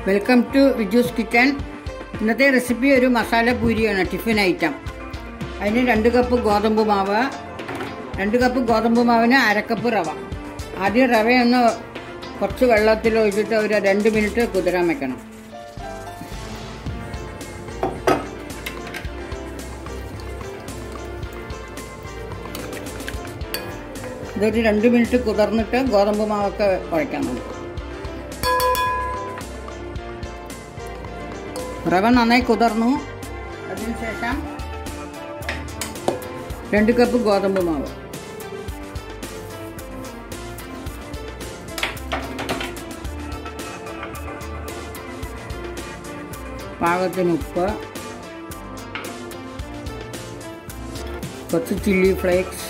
Welcome to Viju's kitchen ഇന്നത്തെ recipe ഒരു masala പൂരിയാണ് tiffin item അതിന് രണ്ട് കപ്പ് ഗോതമ്പ് മാവ് രണ്ട് കപ്പ് ഗോതമ്പ് മാവിന് അരക്കപ്പ് റവ ആദ്യം റവയൊന്ന് കുറച്ച് വെള്ളത്തിൽ ഒഴിച്ചിട്ട് ഒരു രണ്ട് മിനിറ്റ് കുതിരാൻ വെക്കണം ഇതൊരു രണ്ട് മിനിറ്റ് കുതിർന്നിട്ട് ഗോതമ്പ് മാവൊക്കെ കുഴയ്ക്കണം നമുക്ക് റവ നന്നായി കുതിർന്നു അതിനുശേഷം രണ്ട് കപ്പ് ഗോതമ്പ് മാവ് പാകത്തിന് ഉപ്പ് കുറച്ച് ചില്ലി ഫ്ലേക്സ്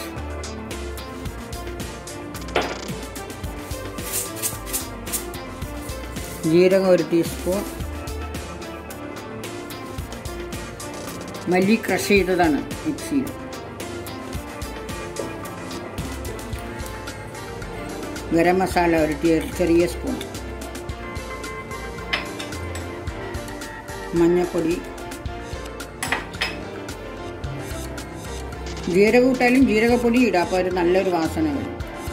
ജീരകം ഒരു ടീസ്പൂൺ മല്ലി ക്രഷ് ചെയ്തതാണ് മിക്സിയിൽ ഗരം മസാല ഒരു ടീ- ചെറിയ സ്പൂൺ മഞ്ഞൾപ്പൊടി ജീരകം ഇട്ടാലും ജീരകപ്പൊടി ഇടാം അപ്പോൾ ഒരു നല്ലൊരു വാസന വരും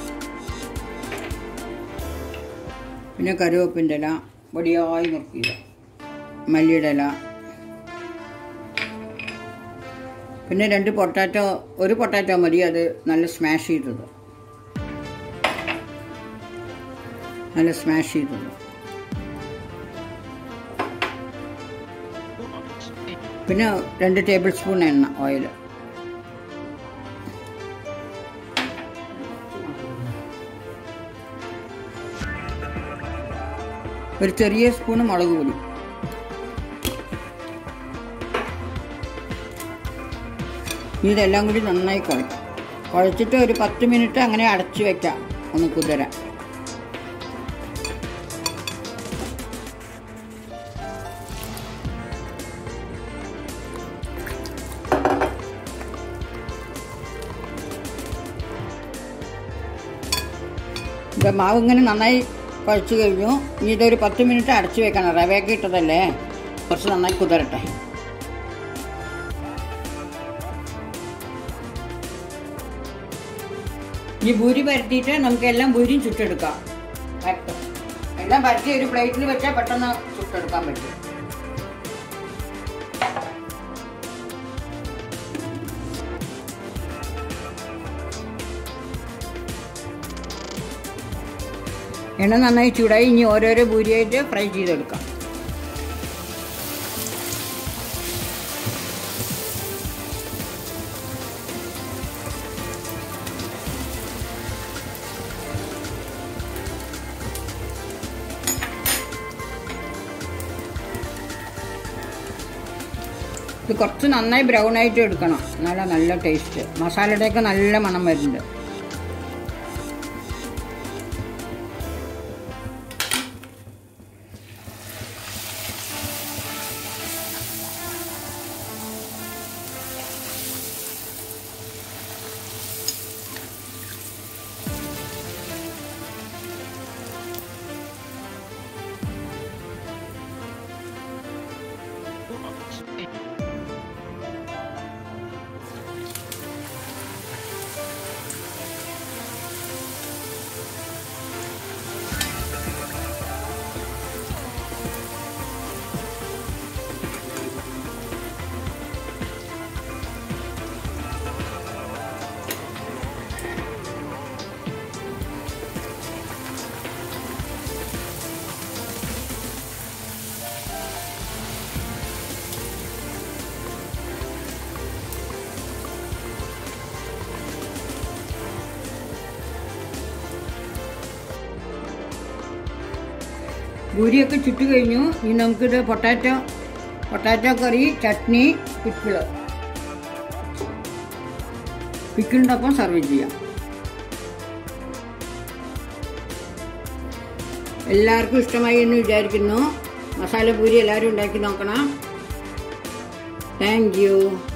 പിന്നെ കരുവേപ്പിൻ്റെ ഇല പൊടിയായി നുറുക്കിയില്ല മല്ലിയുടെ ഇല പിന്നെ രണ്ട് പൊട്ടാറ്റോ ഒരു പൊട്ടാറ്റോ മതി അത് നല്ല സ്മാഷ് ചെയ്തത് നല്ല സ്മാഷ് ചെയ്തത് പിന്നെ രണ്ട് ടേബിൾ സ്പൂൺ എണ്ണ ഓയിൽ ഒരു ചെറിയ സ്പൂണ് മുളക് പൊടി ഇതെല്ലാം കൂടി നന്നായി കുഴയ്ക്കും കുഴച്ചിട്ട് ഒരു പത്ത് മിനിറ്റ് അങ്ങനെ അടച്ചു വെക്കാം ഒന്ന് കുതിരാൻ ഇത് മാവ് ഇങ്ങനെ നന്നായി കുഴച്ച് കഴിഞ്ഞു ഇനി ഇതൊരു പത്ത് മിനിറ്റ് അടച്ചു വെക്കണം റവയൊക്കെ ഇട്ടതല്ലേ കുറച്ച് നന്നായി കുതിരട്ടെ ഈ ഭൂരി പരത്തിയിട്ട് നമുക്ക് എല്ലാം ഭൂരിയും ചുട്ടെടുക്കാം പരത്തും. എല്ലാം പരത്തി ഒരു പ്ലേറ്റിൽ വെച്ചാൽ പെട്ടെന്ന് ചുട്ടെടുക്കാൻ പറ്റും എണ്ണ നന്നായി ചൂടായി ഇനി ഓരോരോ ഭൂരിയായിട്ട് ഫ്രൈ ചെയ്തെടുക്കാം ഇത് കുറച്ച് നന്നായി ബ്രൗൺ ആയിട്ട് എടുക്കണം നല്ല നല്ല ടേസ്റ്റ് മസാലയുടെയൊക്കെ നല്ല മണം വരുന്നുണ്ട് ഭൂരിയൊക്കെ ചുട്ടു കഴിഞ്ഞു ഇനി നമുക്കിത് potato potato curry chutney pickle പിക്കിളിൻ്റെ ഒപ്പം സർവ് ചെയ്യാം എല്ലാവർക്കും ഇഷ്ടമായി എന്ന് വിചാരിക്കുന്നു മസാല പൂരി എല്ലാവരും ഉണ്ടാക്കി നോക്കണം താങ്ക് യു